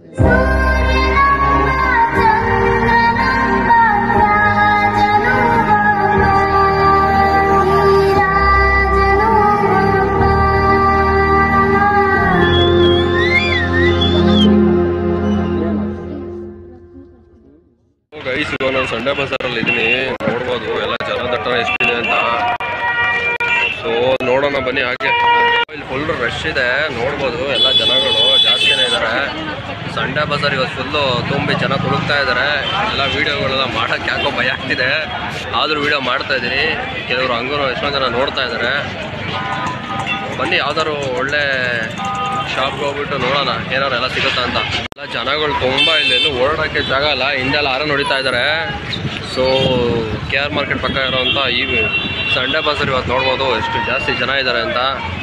guys ಇವಾಗ ನಾನು Sunday ಬಜಾರಲ್ಲಿ ಇದ್ದೀನಿ ನೋಡ್ಬೋದು ಎಲ್ಲ ಜನದಟ್ಟಣ ಎಷ್ಟಿದೆ ಅಂತ ಸೊ ನೋಡೋಣ ಬನ್ನಿ ಹಾಗೆ ಇಲ್ಲಿ ಫುಲ್ ರಶ್ ಇದೆ ನೋಡ್ಬೋದು ಎಲ್ಲ ಜನಗಳು ಜಾಸ್ತಿನೇ ಇದ್ದಾರೆ ಸಂಡೆ ಬಜಾರ್ ಇವತ್ತು ಫುಲ್ಲು ತುಂಬಿ ಜನ ತುಳುಕ್ತಾ ಇದ್ದಾರೆ ಎಲ್ಲ ವೀಡಿಯೋಗಳೆಲ್ಲ ಮಾಡೋಕ್ಕೆ ಯಾಕೋ ಭಯ ಆಗ್ತಿದೆ ಆದರೂ ವೀಡಿಯೋ ಮಾಡ್ತಾ ಇದ್ದೀನಿ ಕೆಲವರು ಹಂಗೂ ಎಷ್ಟೊಂದು ಜನ ನೋಡ್ತಾ ಇದ್ದಾರೆ ಬನ್ನಿ ಯಾವ್ದಾದ್ರು ಒಳ್ಳೆ ಶಾಪ್ಗೆ ಹೋಗ್ಬಿಟ್ಟು ನೋಡೋಣ ಏನಾದ್ರು ಎಲ್ಲ ಸಿಗುತ್ತಾ ಅಂತ ಎಲ್ಲ ಜನಗಳು ತುಂಬ ಇಲ್ಲಿ ಎಲ್ಲೂ ಓಡಾಡೋಕ್ಕೆ ಜಾಗ ಇಲ್ಲ ಹಿಂದೆಲ್ಲ ಆರ ನೋಡಿತಾ ಇದ್ದಾರೆ ಸೊ ಕೆ ಆರ್ ಮಾರ್ಕೆಟ್ ಪಕ್ಕ ಇರೋವಂಥ ಈ ಸಂಡೆ ಬಜಾರ್ ಇವತ್ತು ನೋಡ್ಬೋದು ಎಷ್ಟು ಜಾಸ್ತಿ ಜನ ಇದ್ದಾರೆ ಅಂತ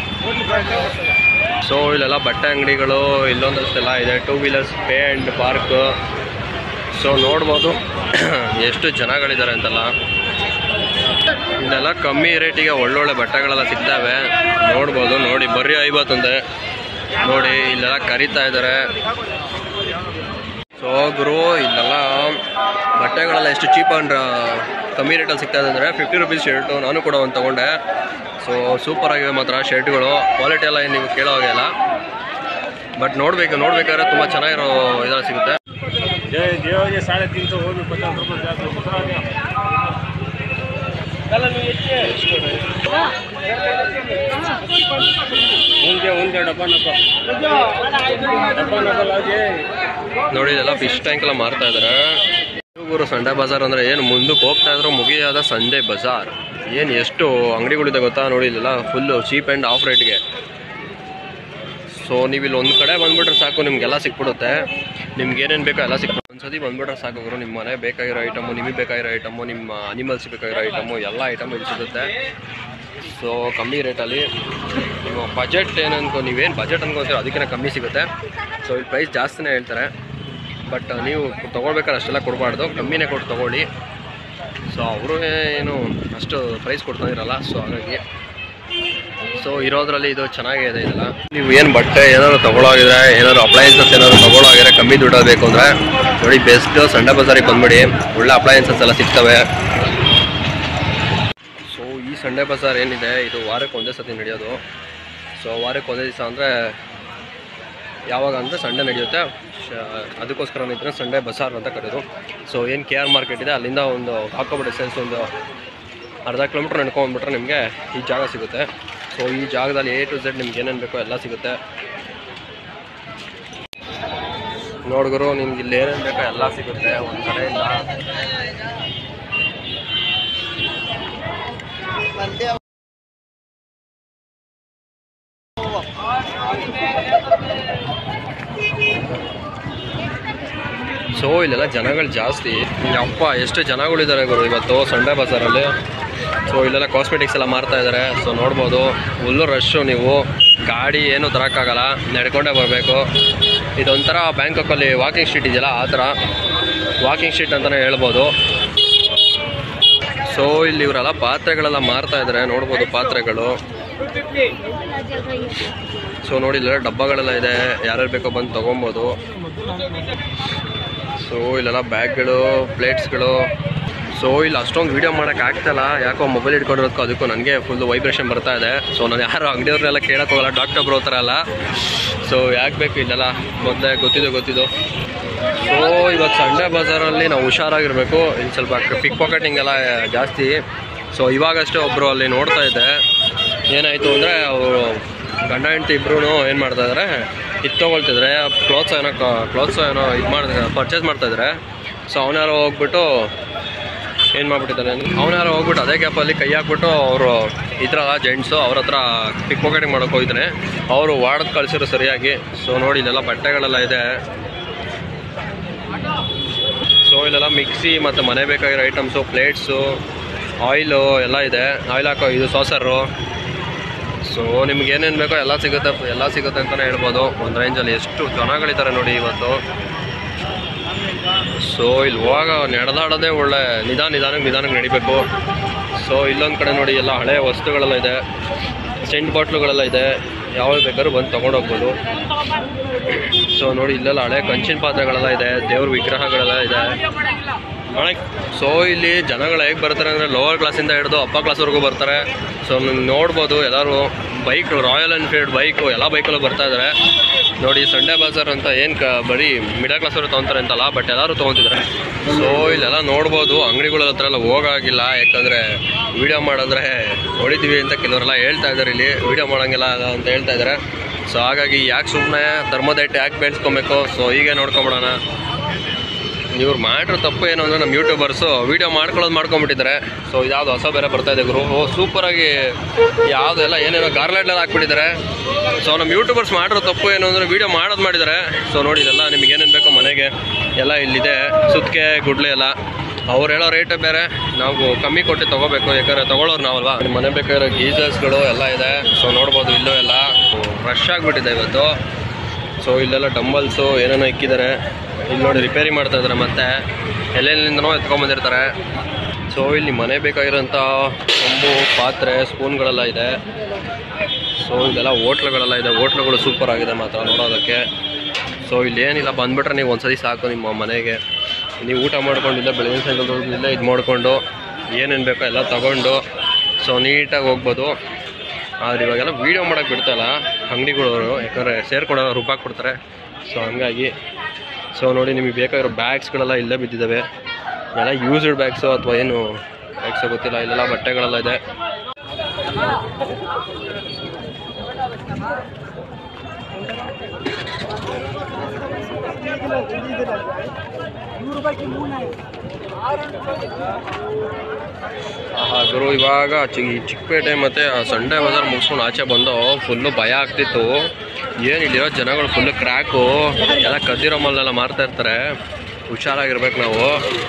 ಸೊ ಇಲ್ಲೆಲ್ಲ ಬಟ್ಟೆ ಅಂಗಡಿಗಳು ಇಲ್ಲೊಂದಷ್ಟೆಲ್ಲ ಇದೆ two wheelers pay and park so ನೋಡ್ಬೋದು ಎಷ್ಟು ಜನಗಳಿದ್ದಾರೆ ಅಂತೆಲ್ಲ ಇಲ್ಲೆಲ್ಲ ಕಮ್ಮಿ ರೇಟಿಗೆ ಒಳ್ಳೊಳ್ಳೆ ಬಟ್ಟೆಗಳೆಲ್ಲ ಸಿಗ್ತವೆ ನೋಡ್ಬೋದು ನೋಡಿ ಬರ್ರಿ ಐವತ್ತೊಂದೆ ನೋಡಿ ಇಲ್ಲೆಲ್ಲ ಕರಿತಾ ಇದ್ದಾರೆ ಸೊ ಗುರು ಇಲ್ಲೆಲ್ಲ ಬಟ್ಟೆಗಳೆಲ್ಲ ಎಷ್ಟು ಚೀಪ್ ಅಂಡ್ ಕಮ್ಮಿ ರೇಟಲ್ಲಿ ಸಿಗ್ತಾ ಇದೆ ಅಂದರೆ ಫಿಫ್ಟಿ ರುಪೀಸ್ ಶರ್ಟು ನಾನು ಕೂಡ ಒಂದು ತೊಗೊಂಡೆ ಸೊ ಸೂಪರ್ ಆಗಿವೆ ಮಾತ್ರ ಶರ್ಟ್ಗಳು ಕ್ವಾಲಿಟಿ ಎಲ್ಲ ಏನು ನೀವು ಕೇಳೋ ಹಾಗೆ ಇಲ್ಲ ಬಟ್ ನೋಡಬೇಕು ನೋಡ್ಬೇಕಾದ್ರೆ ತುಂಬ ಚೆನ್ನಾಗಿರೋ ಇದೆಲ್ಲ ಸಿಗುತ್ತೆ ये जो ये साढ़े तीन सौ वो भी पचास रुपये जाते हैं दूसरा क्या उनके उनके डब्बा नब्बा डब्बा नब्बा लाइए ನೋಡಿ ಇದೆಲ್ಲ ಫಿಶ್ ಟ್ಯಾಂಕ್ ಎಲ್ಲ ಮಾರ್ತಾ ಇದ್ದಾರೆ ಗುರು ಸಂಡೆ ಬಜಾರ್ ಅಂದ್ರೆ ಏನು ಮುಂದಕ್ಕೆ ಹೋಗ್ತಾ ಇದ್ರು ಮುಗಿಯಾದ ಸಂಡೆ ಬಜಾರ್ ಏನು ಎಷ್ಟು ಅಂಗಡಿಗಳಿದೆ ಗೊತ್ತಾ ನೋಡಿ ಇಲ್ಲೆಲ್ಲ ಫುಲ್ಲು ಚೀಪ್ ಆ್ಯಂಡ್ ಆಫ್ ರೇಟ್ಗೆ ಸೊ ನೀವು ಇಲ್ಲಿ ಒಂದು ಕಡೆ ಬಂದ್ಬಿಟ್ರೆ ಸಾಕು ನಿಮ್ಗೆಲ್ಲ ಸಿಕ್ಬಿಡುತ್ತೆ ನಿಮ್ಗೆ ಏನೇನು ಬೇಕೋ ಎಲ್ಲ ಸಿಕ್ಬಿಡುತ್ತೆ ಒಂದ್ಸತಿ ಬಂದ್ಬಿಟ್ರೆ ಸಾಕು ಗುರು ನಿಮ್ಮ ಮನೆ ಬೇಕಾಗಿರೋ ಐಟಮು ನಿಮಗೆ ಬೇಕಾಗಿರೋ ಐಟಮು ನಿಮ್ಮ ಅನಿಮಲ್ಸ್ ಬೇಕಾಗಿರೋ ಐಟಮು ಎಲ್ಲ ಐಟಮು ಇಲ್ಲಿ ಸಿಗುತ್ತೆ ಸೊ ಕಮ್ಮಿ ರೇಟಲ್ಲಿ ನಿಮ್ಮ ಬಜೆಟ್ ಏನು ಅನ್ಕೊ ನೀವೇನು ಬಜೆಟ್ ಅನ್ಕೊಂತೀರೋ ಅದಕ್ಕಿಂತ ಕಮ್ಮಿ ಸಿಗುತ್ತೆ ಸೊ ಇಲ್ಲಿ ಪ್ರೈಸ್ ಜಾಸ್ತಿನೇ ಹೇಳ್ತಾರೆ ಬಟ್ ನೀವು ತೊಗೊಳ್ಬೇಕಾದ್ರೆ ಅಷ್ಟೆಲ್ಲ ಕೊಡಬಾರ್ದು ಕಮ್ಮಿನೇ ಕೊಟ್ಟು ತೊಗೊಳ್ಳಿ ಸೊ ಅವರು ಏನು ಅಷ್ಟು ಪ್ರೈಸ್ ಕೊಡ್ತಾ ಇರಲ್ಲ ಸೊ ಹಾಗಾಗಿ ಸೊ ಇರೋದ್ರಲ್ಲಿ ಇದು ಚೆನ್ನಾಗೇ ಇದೆ ಇದೆಲ್ಲ ನೀವು ಏನು ಬಟ್ಟೆ ಏನಾದ್ರು ತಗೊಳ್ಳೋಗಿದ್ರೆ ಏನಾದ್ರು ಅಪ್ಲಯನ್ಸಸ್ ಏನಾದ್ರು ತಗೊಳ್ಳೋಗಿದ್ರೆ ಕಮ್ಮಿ ದುಡ್ಡಲ್ಲಿ ಬೇಕು ಅಂದರೆ ನೋಡಿ ಬೆಸ್ಟ್ ಸಂಡೆ ಬಜಾರಿಗೆ ಬಂದ್ಬಿಡಿ ಒಳ್ಳೆ ಅಪ್ಲಯನ್ಸಸ್ ಎಲ್ಲ ಸಿಗ್ತವೆ ಸೊ ಈ ಸಂಡೆ ಬಜಾರ್ ಏನಿದೆ ಇದು ವಾರಕ್ಕೆ ಒಂದೇ ಸತಿ ನಡೆಯೋದು ಸೊ ವಾರಕ್ಕೆ ಒಂದೇ ದಿವಸ ಅಂದರೆ ಯಾವಾಗ ಅಂದರೆ ಸಂಡೇ ನಡೆಯುತ್ತೆ ಶ- ಅದಕ್ಕೋಸ್ಕರ ಇದನ್ನ ಸಂಡೇ ಬಜಾರ್ ಅಂತ ಕರೆಯೋದು ಸೊ ಏನು ಕೆ ಆರ್ ಮಾರ್ಕೆಟ್ ಇದೆ ಅಲ್ಲಿಂದ ಒಂದು ಹಾಕೋಬಿಟ್ಟು ಸೆಲ್ಸ್ ಒಂದು ಅರ್ಧ ಕಿಲೋಮೀಟ್ರ್ ನಡ್ಕೊಂಡ್ಬಿಟ್ರೆ ನಿಮಗೆ ಈ ಜಾಗ ಸಿಗುತ್ತೆ ಸೊ ಈ ಜಾಗದಲ್ಲಿ ಎ ಟು ಝೆಡ್ ನಿಮ್ಗೆ ಏನೇನು ಬೇಕೋ ಎಲ್ಲ ಸಿಗುತ್ತೆ ನೋಡಿದ್ರು ನಿಮ್ಗೆ ಇಲ್ಲಿ ಏನೇನು ಬೇಕೋ ಎಲ್ಲ ಸಿಗುತ್ತೆ ಒಂದು ಕಡೆಯಿಂದ ಸೊ ಇಲ್ಲೆಲ್ಲ ಜನಗಳು ಜಾಸ್ತಿ ಅಪ್ಪ ಎಷ್ಟು ಜನಗಳಿದ್ದಾರೆ ಗುರು ಇವತ್ತು ಸಂಡೇ ಬಜಾರಲ್ಲಿ ಸೊ ಇಲ್ಲೆಲ್ಲ ಕಾಸ್ಮೆಟಿಕ್ಸ್ ಎಲ್ಲ ಮಾರ್ತಾ ಇದ್ದಾರೆ ಸೊ ನೋಡ್ಬೋದು ಫುಲ್ಲು ರಶ್ಶು ನೀವು ಗಾಡಿ ಏನು ತರೋಕ್ಕಾಗಲ್ಲ ನಡ್ಕೊಂಡೇ ಬರಬೇಕು ಇದೊಂಥರ ಬ್ಯಾಂಕಾಕಲ್ಲಿ ವಾಕಿಂಗ್ ಸ್ಟ್ರೀಟ್ ಇದೆಯಲ್ಲ ಆ ಥರ ವಾಕಿಂಗ್ ಸ್ಟ್ರೀಟ್ ಅಂತಲೇ ಹೇಳ್ಬೋದು ಸೊ ಇಲ್ಲಿ ಇವರೆಲ್ಲ ಪಾತ್ರೆಗಳೆಲ್ಲ ಮಾರ್ತಾ ಇದ್ದಾರೆ ನೋಡ್ಬೋದು ಪಾತ್ರೆಗಳು ಸೊ ನೋಡಿ ಇಲ್ಲೆಲ್ಲ ಡಬ್ಬಗಳೆಲ್ಲ ಇದೆ ಯಾರ್ಯಾರು ಬೇಕೋ ಬಂದು ತೊಗೊಬೋದು ಸೊ ಇಲ್ಲೆಲ್ಲ ಬ್ಯಾಗ್ಗಳು ಪ್ಲೇಟ್ಸ್ಗಳು ಸೊ ಇಲ್ಲಿ ಅಷ್ಟೊಂದು ವೀಡಿಯೋ ಮಾಡೋಕೆ ಆಗ್ತಾಯಿಲ್ಲ ಯಾಕೋ ಮೊಬೈಲ್ ಇಟ್ಕೊಂಡಿರೋದಕ್ಕೂ ಅದಕ್ಕೂ ನನಗೆ ಫುಲ್ ವೈಬ್ರೇಷನ್ ಬರ್ತಾ ಇದೆ ಸೊ ನಾನು ಯಾರು ಅಂಗಡಿಯವ್ರನ್ನೆಲ್ಲ ಕೇಳಕ್ಕೆ ಹೋಗಲ್ಲ ಡಾಕ್ಟರ್ ಬ್ರೋ ಥರ ಅಲ್ಲ ಸೊ ಯಾಕೆ ಬೇಕು ಇಲ್ಲೆಲ್ಲ ಮೊದಲೇ ಗೊತ್ತಿದ್ದು ಗೊತ್ತಿದ್ದು ಸೊ ಇವತ್ತು ಸಂಡೇ ಬಜಾರಲ್ಲಿ ನಾವು ಹುಷಾರಾಗಿರಬೇಕು ಇಲ್ಲಿ ಸ್ವಲ್ಪ ಪಿಕ್ ಪಾಕೆಟಿಂಗ್ ಎಲ್ಲ ಜಾಸ್ತಿ ಸೊ ಇವಾಗಷ್ಟೇ ಒಬ್ಬರು ಅಲ್ಲಿ ನೋಡ್ತಾ ಇದ್ದೆ ಏನಾಯಿತು ಅಂದರೆ ಅವರು ಗಂಡ ಹೆಂಡತಿ ಇಬ್ರು ಏನು ಮಾಡ್ತಾ ಇದ್ದಾರೆ ಇದು ತೊಗೊಳ್ತಿದ್ರೆ ಕ್ಲಾತ್ಸ್ ಏನೋ ಕ್ಲಾತ್ಸ್ ಏನೋ ಇದು ಮಾಡಿದ್ರೆ ಪರ್ಚೇಸ್ ಮಾಡ್ತಾ ಇದ್ದಾರೆ ಸೊ ಅವನ್ಯಾರೋ ಹೋಗ್ಬಿಟ್ಟು ಏನು ಮಾಡ್ಬಿಟ್ಟಿದ್ದಾನೆ ಅವನ್ಯಾರೋ ಹೋಗ್ಬಿಟ್ಟು ಅದೇ ಗ್ಯಾಪಲ್ಲಿ ಕೈ ಹಾಕ್ಬಿಟ್ಟು ಅವರು ಇದ್ರಲ್ಲ ಜೆಂಟ್ಸು ಅವ್ರ ಹತ್ರ ಪಿಕ್ ಪಾಕೆಟಿಂಗ್ ಮಾಡೋಕೆ ಹೋಗಿದ್ದಾನೆ ಅವರು ವಾಡದ್ ಕಳಿಸಿರೋ ಸರಿಯಾಗಿ ಸೊ ನೋಡಿ ಇಲ್ಲೆಲ್ಲ ಬಟ್ಟೆಗಳೆಲ್ಲ ಇದೆ ಸೊ ಇಲ್ಲೆಲ್ಲ ಮಿಕ್ಸಿ ಮತ್ತು ಮನೆ ಬೇಕಾಗಿರೋ ಐಟಮ್ಸು ಪ್ಲೇಟ್ಸು ಆಯಿಲು ಎಲ್ಲ ಇದೆ ಆಯಿಲ್ ಹಾಕೋ ಇದು ಸಾಸರು ಸೊ ನಿಮ್ಗೆ ಏನೇನು ಬೇಕೋ ಎಲ್ಲ ಸಿಗುತ್ತೆ ಎಲ್ಲ ಸಿಗುತ್ತೆ ಅಂತಲೇ ಹೇಳ್ಬೋದು ಒಂದು ರೇಂಜಲ್ಲಿ ಎಷ್ಟು ಜನಗಳಿದ್ದಾರೆ ನೋಡಿ ಇವತ್ತು ಸೊ ಇಲ್ಲಿ ಹೋಗ ನಡೆದಾಡೋದೇ ಒಳ್ಳೆ ನಿಧಾನ ನಿಧಾನಕ್ಕೆ ನಿಧಾನಕ್ಕೆ ನಡಿಬೇಕು ಸೊ ಇಲ್ಲೊಂದು ಕಡೆ ನೋಡಿ ಎಲ್ಲ ಹಳೆಯ ವಸ್ತುಗಳೆಲ್ಲ ಇದೆ ಸೆಂಟ್ ಬಾಟ್ಲುಗಳೆಲ್ಲ ಇದೆ ಯಾವಾಗ ಬೇಕಾದ್ರೂ ಬಂದು ತೊಗೊಂಡೋಗ್ಬೋದು ಸೊ ನೋಡಿ ಇಲ್ಲೆಲ್ಲ ಹಳೆ ಕಂಚಿನ ಪಾತ್ರೆಗಳೆಲ್ಲ ಇದೆ ದೇವ್ರ ವಿಗ್ರಹಗಳೆಲ್ಲ ಇದೆ ಸೊ ಇಲ್ಲಿ ಜನಗಳು ಹೇಗೆ ಬರ್ತಾರೆ ಅಂದರೆ ಲೋವರ್ ಕ್ಲಾಸಿಂದ ಹಿಡಿದು ಅಪ್ಪ ಕ್ಲಾಸ್ವರೆಗೂ ಬರ್ತಾರೆ ಸೊ ನೀವು ನೋಡ್ಬೋದು ಎಲ್ಲರೂ ಬೈಕ್ ರಾಯಲ್ ಎನ್ಫೀಲ್ಡ್ ಬೈಕು ಎಲ್ಲ ಬೈಕಲ್ಲೂ ಬರ್ತಾ ಇದ್ದಾರೆ ನೋಡಿ ಸಂಡೇ ಬಾಜಾರ್ ಅಂತ ಏನು ಕ ಬರೀ ಮಿಡಲ್ ಕ್ಲಾಸವರು ತೊಗೊತಾರೆ ಅಂತಲ್ಲ ಬಟ್ ಎಲ್ಲರೂ ತೊಗೊತಿದ್ದಾರೆ ಸೊ ಇಲ್ಲೆಲ್ಲ ನೋಡ್ಬೋದು ಅಂಗಡಿಗಳ ಹತ್ರ ಎಲ್ಲ ಹೋಗಾಗಿಲ್ಲ ಯಾಕಂದರೆ ವೀಡಿಯೋ ಮಾಡಿದ್ರೆ ಹೊಡಿತೀವಿ ಅಂತ ಕೆಲವರೆಲ್ಲ ಹೇಳ್ತಾ ಇದ್ದಾರೆ ಇಲ್ಲಿ ವೀಡಿಯೋ ಮಾಡೋಂಗಿಲ್ಲ ಅಂತ ಹೇಳ್ತಾ ಇದ್ದಾರೆ ಸೊ ಹಾಗಾಗಿ ಯಾಕೆ ಸುಮ್ಮನೆ ಥರ್ಮೋದೈಟ್ ಯಾಕೆ ಬೆಳೆಸ್ಕೊಬೇಕು ಸೊ ಹೀಗೆ ನೋಡ್ಕೊಂಬಿಡೋಣ ಇವ್ರು ಮಾಡಿರೋ ತಪ್ಪು ಏನು ಅಂದರೆ ನಮ್ಮ ಯೂಟ್ಯೂಬರ್ಸು ವೀಡಿಯೋ ಮಾಡ್ಕೊಳ್ಳೋದು ಮಾಡ್ಕೊಂಬಿಟ್ಟಿದ್ದಾರೆ ಸೊ ಇದ್ಯಾವುದು ಹೊಸ ಬೇರೆ ಬರ್ತಾ ಇದೆ ಗುರು ಓ ಸೂಪರಾಗಿ ಯಾವುದೆಲ್ಲ ಏನೇನೋ ಗಾರ್ಲೆಟ್ಲೆಲ್ಲ ಹಾಕ್ಬಿಟ್ಟಿದ್ದಾರೆ ಸೊ ನಮ್ಮ ಯೂಟ್ಯೂಬರ್ಸ್ ಮಾಡಿರೋ ತಪ್ಪು ಏನು ಅಂದರೆ ವೀಡಿಯೋ ಮಾಡೋದು ಮಾಡಿದ್ದಾರೆ ಸೊ ನೋಡಿ ಇದೆಲ್ಲ ನಿಮಗೆ ಏನೇನು ಬೇಕೋ ಮನೆಗೆ ಎಲ್ಲ ಇಲ್ಲಿದೆ ಸುತ್ತಿಗೆ ಗುಡ್ಲೆ ಎಲ್ಲ ಅವ್ರು ಹೇಳೋ ರೇಟೇ ಬೇರೆ ನಾವು ಕಮ್ಮಿ ಕೊಟ್ಟು ತೊಗೋಬೇಕು ಯಾಕಂದರೆ ತೊಗೊಳೋರು ನಾವಲ್ವಾ ನಿಮ್ಮ ಮನೆ ಬೇಕಾಗಿರೋ ಗೀಸರ್ಸ್ಗಳು ಎಲ್ಲ ಇದೆ ಸೊ ನೋಡ್ಬೋದು ಇಲ್ಲೂ ಎಲ್ಲ ರಶ್ ಆಗಿಬಿಟ್ಟಿದೆ ಇವತ್ತು ಸೊ ಇಲ್ಲೆಲ್ಲ ಡಂಬಲ್ಸು ಏನೇನೋ ಇಕ್ಕಿದ್ದಾರೆ ಇಲ್ಲಿ ನೋಡಿ ರಿಪೇರಿ ಮಾಡ್ತಾ ಇದ್ದಾರೆ ಮತ್ತೆ ಎಲ್ಲೆಲ್ಲಿಂದನೋ ಎತ್ಕೊಂಬಂದಿರ್ತಾರೆ ಸೊ ಇಲ್ಲಿ ಮನೆ ಬೇಕಾಗಿರೋಂಥ ಸೊಂಬು ಪಾತ್ರೆ ಸ್ಪೂನ್ಗಳೆಲ್ಲ ಇದೆ ಸೊ ಇದೆಲ್ಲ ಹೋಟ್ಲುಗಳೆಲ್ಲ ಇದೆ ಹೋಟ್ಲುಗಳು ಸೂಪರ್ ಆಗಿದೆ ಮಾತ್ರ ನೋಡೋದಕ್ಕೆ ಸೊ ಇಲ್ಲಿ ಏನಿಲ್ಲ ಬಂದ್ಬಿಟ್ರೆ ನೀವು ಒಂದ್ಸತಿ ಸಾಕು ನಿಮ್ಮ ಮನೆಗೆ ನೀವು ಊಟ ಮಾಡ್ಕೊಂಡು ಇಲ್ಲೇ ಬೆಳಗಿನ ಸಾಯಂಕಾಲ ಇಲ್ಲೇ ಇದು ಮಾಡಿಕೊಂಡು ಏನೇನು ಬೇಕೋ ಎಲ್ಲ ತಗೊಂಡು ಸೊ ನೀಟಾಗಿ ಹೋಗ್ಬೋದು ಆದ್ರೆ ಇವಾಗೆಲ್ಲ ವೀಡಿಯೋ ಮಾಡೋಕೆ ಬಿಡ್ತಾಯಿಲ್ಲ ಅಂಗಡಿಗಳವರು ಯಾಕಂದರೆ ಸೇರ್ಕೊಡೋ ರೂಪಾಯಿ ಕೊಡ್ತಾರೆ ಸೊ ಹಂಗಾಗಿ ಸೊ ನೋಡಿ ನಿಮಗೆ ಬೇಕಾಗಿರೋ ಬ್ಯಾಗ್ಸ್ಗಳೆಲ್ಲ ಇಲ್ಲೇ ಬಿದ್ದಿದ್ದಾವೆ ಎಲ್ಲ ಯೂಸ್ಡ್ ಬ್ಯಾಗ್ಸು ಅಥವಾ ಏನು ಬ್ಯಾಗ್ಸು ಗೊತ್ತಿಲ್ಲ ಇಲ್ಲೆಲ್ಲ ಬಟ್ಟೆಗಳೆಲ್ಲ ಇದೆ ಆಹಾ ಗುರು ಇವಾಗ ಚಿ ಚಿಕ್ಕಪೇಟೆ ಮತ್ತು ಸಂಡೇ ಬಜಾರ್ ಮುಗಿಸ್ಕೊಂಡು ಆಚೆ ಬಂದು ಫುಲ್ಲು ಭಯ ಆಗ್ತಿತ್ತು ಏನು ಇಲ್ಲಿರೋ ಜನಗಳು ಫುಲ್ಲು ಕ್ರ್ಯಾಕು ಎಲ್ಲ ಕದ್ದಿರೋ ಮಲ್ಲೆಲ್ಲ ಮಾರ್ತಾ ಇರ್ತಾರೆ ಹುಷಾರಾಗಿರ್ಬೇಕು ನಾವು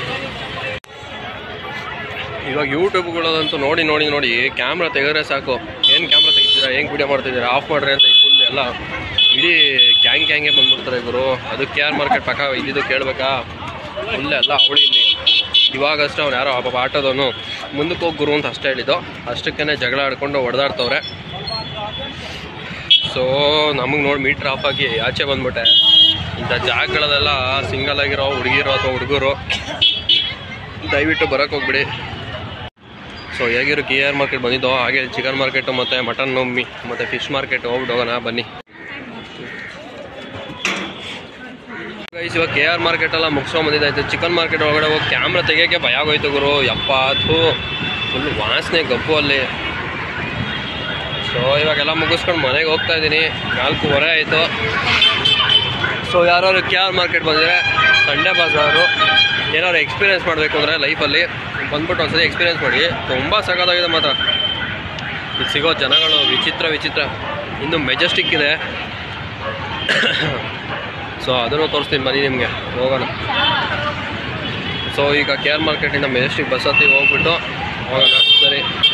ಇವಾಗ ಯೂಟ್ಯೂಬ್ಗಳದಂತೂ ನೋಡಿ ನೋಡಿ ನೋಡಿ ಕ್ಯಾಮ್ರಾ ತೆಗೆದ್ರೆ ಸಾಕು ಏನು ಕ್ಯಾಮ್ರಾ ತೆಗಿತೀರಾ ಹೆಂಗೆ ವಿಡಿಯೋ ಮಾಡ್ತಿದ್ದೀರಾ ಆಫ್ ಮಾಡ್ರಿ ಅಂತ ಫುಲ್ ಎಲ್ಲ ಇಡೀ ಕ್ಯಾಂಗ್ ಕ್ಯಾಂಗೆ ಬಂದ್ಬಿಡ್ತಾರೆ ಇವರು ಅದು ಕೆ ಆರ್ ಮಾರ್ಕೆಟ್ ಪಕ್ಕ ಇದ್ದಿದ್ದು ಕೇಳಬೇಕಾ ಫುಲ್ ಎಲ್ಲ ಅವಳಿ ಇಲ್ಲಿ ಇವಾಗಷ್ಟೇ ಅವ್ನು ಯಾರೋ ಪಾಪ ಆಟೋದವನು ಮುಂದಕ್ಕೆ ಹೋಗಿ ಗುರು ಅಂತ ಅಷ್ಟೇ ಹೇಳಿದ್ದು ಅಷ್ಟಕ್ಕೇ ಜಗಳ ಆಡ್ಕೊಂಡು ಹೊಡೆದಾಡ್ತವ್ರೆ ಸೊ ನಮಗೆ ನೋಡಿ ಮೀಟ್ರ್ ಆಫ್ ಆಗಿ ಆಚೆ ಬಂದ್ಬಿಟ್ಟೆ ಇಂಥ ಜಾಗಗಳಲ್ಲೆಲ್ಲ ಸಿಂಗಲ್ ಆಗಿರೋ ಹುಡುಗಿರು ಅಥವಾ ಹುಡುಗರು ದಯವಿಟ್ಟು ಬರೋಕ್ಕೆ ಹೋಗ್ಬಿಡಿ ಸೊ ಹೇಗಿರೋ ಕೆ ಆರ್ ಮಾರ್ಕೆಟ್ ಬಂದಿದ್ದೋ ಹಾಗೆ ಚಿಕನ್ ಮಾರ್ಕೆಟು ಮತ್ತು ಮಟನ್ ಮೀ ಮತ್ತು ಫಿಶ್ ಮಾರ್ಕೆಟ್ ಹೋಗ್ಬಿಟ್ಟು ಹೋಗೋಣ ಬನ್ನಿ ಗೈಸ್ ಇವಾಗ ಕೆ ಆರ್ ಮಾರ್ಕೆಟ್ ಎಲ್ಲ ಮುಗಿಸ್ಕೊಂಡ್ ಬಂದಿದ್ದಾಯ್ತು ಚಿಕನ್ ಮಾರ್ಕೆಟ್ ಒಳಗಡೆ ಹೋಗಿ ಕ್ಯಾಮ್ರಾ ತೆಗಿಯೋಕ್ಕೆ ಭಯ ಆಗೋಯ್ತು ಗುರು ಯಪ್ಪ ಅದು ಫುಲ್ ವಾಸನೆ ಗಬ್ಬು ಅಲ್ಲಿ ಸೊ ಇವಾಗೆಲ್ಲ ಮುಗಿಸ್ಕೊಂಡು ಮನೆಗೆ ಹೋಗ್ತಾ ಇದ್ದೀನಿ ನಾಲ್ಕೂವರೆ ಆಯಿತು ಸೊ ಯಾರು ಕೆ ಆರ್ ಮಾರ್ಕೆಟ್ ಬಂದರೆ ಸಂಡೇ ಬಾಜಾರು ಏನಾದ್ರು ಎಕ್ಸ್ಪೀರಿಯೆನ್ಸ್ ಮಾಡಬೇಕು ಅಂದರೆ ಲೈಫಲ್ಲಿ ಬಂದ್ಬಿಟ್ಟು ಒಂದ್ಸತಿ ಎಕ್ಸ್ಪೀರಿಯೆನ್ಸ್ ಮಾಡಿ ತುಂಬ ಸಖತ್ತಾಗಿದೆ ಮಾತ್ರ ಇಲ್ಲಿ ಸಿಗೋ ಜನಗಳು ವಿಚಿತ್ರ ವಿಚಿತ್ರ ಇನ್ನು ಮೆಜೆಸ್ಟಿಕ್ ಇದೆ ಸೊ ಅದನ್ನು ತೋರಿಸ್ತೀನಿ ಬನ್ನಿ ನಿಮಗೆ ಹೋಗೋಣ ಸೊ ಈಗ ಕೆ ಆರ್ ಮಾರ್ಕೆಟಿಂದ ಮೆಜೆಸ್ಟಿಕ್ ಬಸ್ ಹತ್ತಿ ಹೋಗ್ಬಿಟ್ಟು ಹೋಗೋಣ ಸರಿ